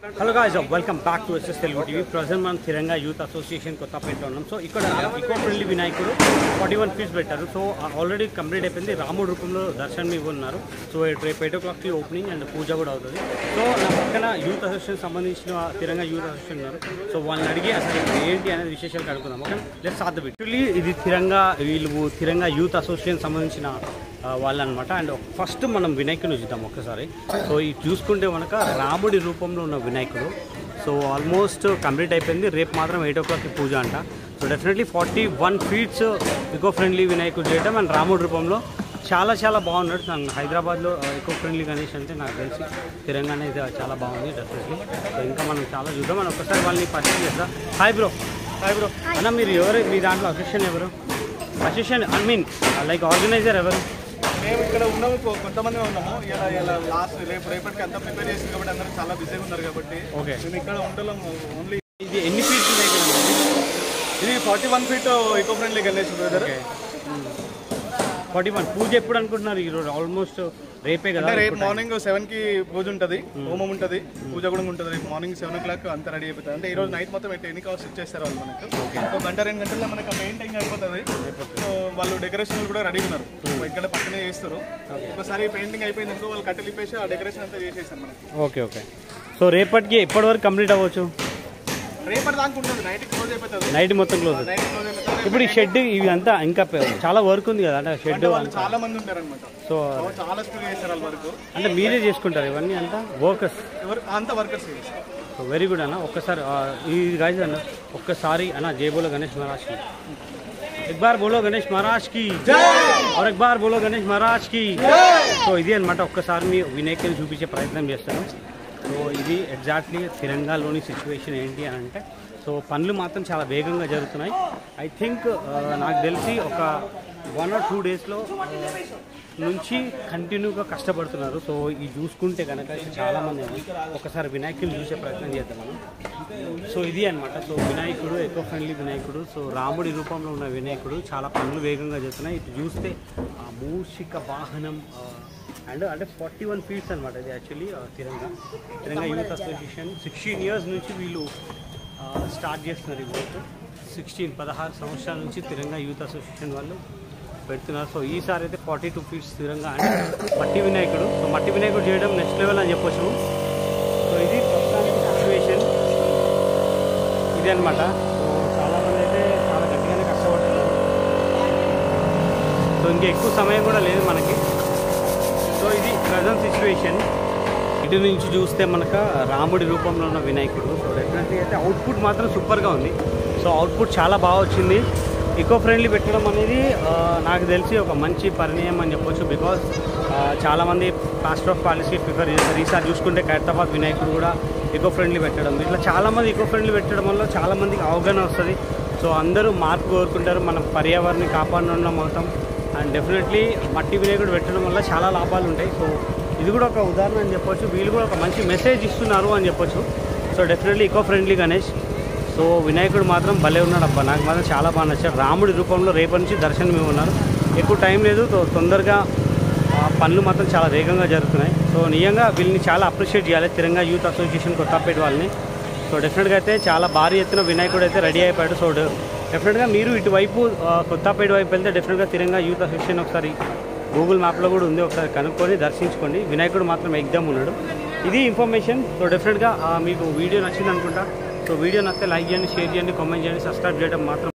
hello guys welcome back to SS Telugu TV present మనం Tiranga youth association Kothapeta ఉన్నాం so ఇక్కడ eco friendly వినాయకుడు forty one feets పెట్టారు so already complete అయిపోయింది రాముడు రూపంలో దర్శనం ఇవ్వన్నారు సో రేపు ఎయిట్ ఓ క్లాక్కి ఓపెనింగ్ అండ్ పూజ కూడా అవుతుంది సో నా పక్కన యూత్ అసోసియేషన్ సంబంధించిన తిరంగా యూత్ అసోసియేషన్ ఉన్నారు సో వాళ్ళని అడిగి అసలు ఏంటి అనేది విశేషాలు కనుక్కుందాం ఓకే లెట్స్ సాధ యాక్చువల్లీ ఇది తిరంగా వీళ్ళు తిరంగా యూత్ అసోసియేషన్ సంబంధించిన వాళ్ళనమాట అండ్ ఫస్ట్ మనం వినాయకుని చూద్దాం ఒక్కసారి సో ఇది చూసుకుంటే మనక రాముడి రూపంలో ఉన్న వినాయకుడు సో ఆల్మోస్ట్ కంప్లీట్ అయిపోయింది రేపు మాత్రం ఎయిట్ ఓ క్లాక్కి పూజ అంట so definitely forty one feets eco friendly వినాయకుడు చేయడం అండ్ రాముడి రూపంలో చాలా చాలా బాగున్నాడు నాకు హైదరాబాద్లో ఎకో ఫ్రెండ్లీ గణేష్ అంటే నాకు తెలిసి తెలంగాణ ఇది చాలా బాగుంది డెఫినెట్లీ సో ఇంకా మనం చాలా చూద్దాం మనం ఒకసారి వాళ్ళని పరిచయం చేద్దాం హాయ్ బ్రో హాయ్ బ్రో అన్న మీరు ఎవరు మీ దాంట్లో అసిస్టెంట్ ఎవరు assistant I mean like organiser ఎవరు మేము ఇక్కడ ఉన్నాము కొ- కొంతమంది ఉన్నాము ఇలా ఇలా లాస్ట్ రేపు రేపటికి అంతా ప్రిపేర్ చేసింది కాబట్టి అందరూ చాలా బిజీగా ఉన్నారు కాబట్టి ఓకే మేము ఇక్కడ ఉండలేం ఓన్లీ ఇది ఎన్ని ఫీట్స్ ఉన్నాయి ఇక్కడ ఇది forty one feet eco friendly Ganesh brother forty one పూజ ఎప్పుడు అనుకుంటున్నారు ఈరోజు ఆల్మోస్ట్ రేపే కదా అంటే రేపు మార్నింగ్ సెవెన్ కి పూజ ఉంటది హోమం ఉంటది పూజ కూడా ఉంటుంది రేపు మార్నింగ్ సెవెన్ ఓ క్లాక్ అంతా రెడీ అయిపోతుంది అంటే ఈ రోజు నైట్ మొత్తం ఎన్ని కాస్ట్ ఇచ్చేస్తారు వాళ్ళు మనకు ఒక గంట రెండు గంటల్లో మనకు పెయింటింగ్ అయిపోతుంది సో వాళ్ళు డెకరేషన్ కూడా రెడీ ఉన్నారు ఇక్కడ పక్కనే చేస్తారు ఒకసారి పెయింటింగ్ అయిపోయింది అనుకో వాళ్ళు కట్టెలు ఇప్పేసి ఆ డెకరేషన్ అంతా చేసేసారు మనకి ఓకే ఓకే సో రేపటికి ఎప్పటి వరకు కంప్లీట్ అవ్వచ్చు రేపటి దాకా ఉంటుంది నైట్ క్లోజ్ అయిపోతుంది నైట్ మొత్తం క్లోజ్ నైట్ క్లోజ్ అయిపోతుంది ఇప్పుడు ఈ షెడ్ ఇవి అంతా ఇంకా పె- చాలా వర్క్ ఉంది కదా అంటే షెడ్ వాళ్ళు చాలా మంది ఉంటారు అనమాట సో చాలా స్పీడ్ చేస్తారు వాళ్ళ వరకు అంటే మీరే చేసుకుంటారు ఇవన్నీ అంతా వర్కర్స్ ఎవరు అంత వర్కర్స్ సో వెరీ గుడ్ అన్న ఒక్కసారి ఆ, ఈ గాయస్ అన్న ఒక్కసారి అన్న జై బోలో గణేష్ మహారాజ్ కి एक बार बोलो गणेश महाराज की और एक बार बोलो గణేష్ మహారాజ్ కి సో ఇది అనమాట ఒక్కసారి మీ వినాయకుని చూపించే ప్రయత్నం చేస్తాను సో ఇది ఎగ్జాక్ట్లీ తిరంగాలోని సిచ్యువేషన్ ఏంటి అని అంటే సో పనులు మాత్రం చాలా వేగంగా జరుగుతున్నాయి ఐ థింక్ నాకు తెలిసి ఒక వన్ ఆర్ టూ డేస్లో నుంచి కంటిన్యూగా కష్టపడుతున్నారు సో ఇది చూసుకుంటే కనుక చాలామంది ఏమో ఒకసారి వినాయకుని చూసే ప్రయత్నం చేద్దాం మనం సో ఇది అన్నమాట సో వినాయకుడు ఎకో ఫ్రెండ్లీ వినాయకుడు సో రాముడి రూపంలో ఉన్న వినాయకుడు చాలా పనులు వేగంగా చేస్తున్నాయి ఇటు చూస్తే ఆ మూషిక వాహనం అండ్ అంటే ఫార్టీ వన్ ఫీట్స్ అనమాట ఇది actually Tiranga Tiranga youth association sixteen years నుంచి వీళ్ళు స్టార్ట్ చేస్తున్నారు ఈ వర్క్ సిక్స్టీన్ పదహారు సంవత్సరాల నుంచి తిరంగా యూత్ అసోసియేషన్ వాళ్ళు పెడుతున్నారు సో ఈసారి అయితే ఫార్టీ టూ ఫీట్స్ తిరంగా అంటే మట్టి వినాయకుడు సో మట్టి వినాయకుడు చేయడం నెక్స్ట్ లెవెల్ అని చెప్పొచ్చు సో ఇది ప్రస్తుతానికి సిచ్యువేషన్ ఇది అనమాట సో చాలామంది అయితే చాలా గట్టిగానే కష్టపడుతున్నారు సో ఇంకా ఎక్కువ సమయం కూడా లేదు మనకి సో ఇది ప్రజెంట్ సిచ్యువేషన్ ఇటు నుంచి చూస్తే మనకు రాముడి రూపంలో ఉన్న వినాయకుడు సో డెఫినెట్లీ అయితే అవుట్పుట్ మాత్రం సూపర్గా ఉంది సో అవుట్పుట్ చాలా బాగా వచ్చింది ఈకో ఫ్రెండ్లీ పెట్టడం అనేది ఆ, నాకు తెలిసి ఒక మంచి పరిణయం అని చెప్పొచ్చు బికాస్ చాలామంది ప్లాస్టర్ ఆఫ్ పాలసీ ప్రిఫర్ చేస్తారు ఈసారి చూసుకుంటే ఖైరతాబాద్ వినాయకుడు కూడా ఈకో ఫ్రెండ్లీ పెట్టడం ఇట్లా చాలామంది ఈకో ఫ్రెండ్లీ పెట్టడం వల్ల చాలామందికి అవగాహన వస్తుంది సో అందరూ మార్పు కోరుకుంటారు మనం పర్యావరణాన్ని కాపాడడం అవుతాం అండ్ డెఫినెట్లీ మట్టి వినాయకుడు పెట్టడం వల్ల చాలా లాభాలు ఉంటాయి సో ఇది కూడా ఒక ఉదాహరణ అని చెప్పొచ్చు వీళ్ళు కూడా ఒక మంచి మెసేజ్ ఇస్తున్నారు అని చెప్పొచ్చు so definitely eco friendly Ganesh so వినాయకుడు మాత్రం భలే ఉన్నాడు అబ్బా నాకు మాత్రం చాలా బాగా నచ్చాడు రాముడి రూపంలో రేపటి నుంచి దర్శనం ఇవ్వన్నారు ఎక్కువ టైం లేదు సో తొందరగా ఆ, పనులు మాత్రం చాలా వేగంగా జరుగుతున్నాయి సో నిజంగా వీళ్ళని చాలా అప్రిషియేట్ చేయాలి తిరంగా యూత్ అసోసియేషన్ కొత్తపేట వాళ్ళని సో డెఫినెట్గా అయితే చాలా భారీ ఎత్తున వినాయకుడు అయితే రెడీ అయిపోయాడు సో డెఫినెట్గా మీరు ఇటువైపు ఆ, కొత్తపేట వైపు వెళ్తే డెఫినెట్గా తిరంగా యూత్ అసోసియేషన్ ఒకసారి గూగుల్ మ్యాప్లో కూడా ఉంది ఒకసారి కనుక్కొని దర్శించుకోండి వినాయకుడు మాత్రం ఎగ్జామ్ ఉన్నాడు ఇది ఇన్ఫర్మేషన్ సో డెఫినెట్గా ఆ, మీకు వీడియో నచ్చింది అనుకుంటా సో వీడియో నచ్చితే లైక్ చేయండి షేర్ చేయండి కామెంట్ చేయండి సబ్స్క్రైబ్ చేయడం మాత్రం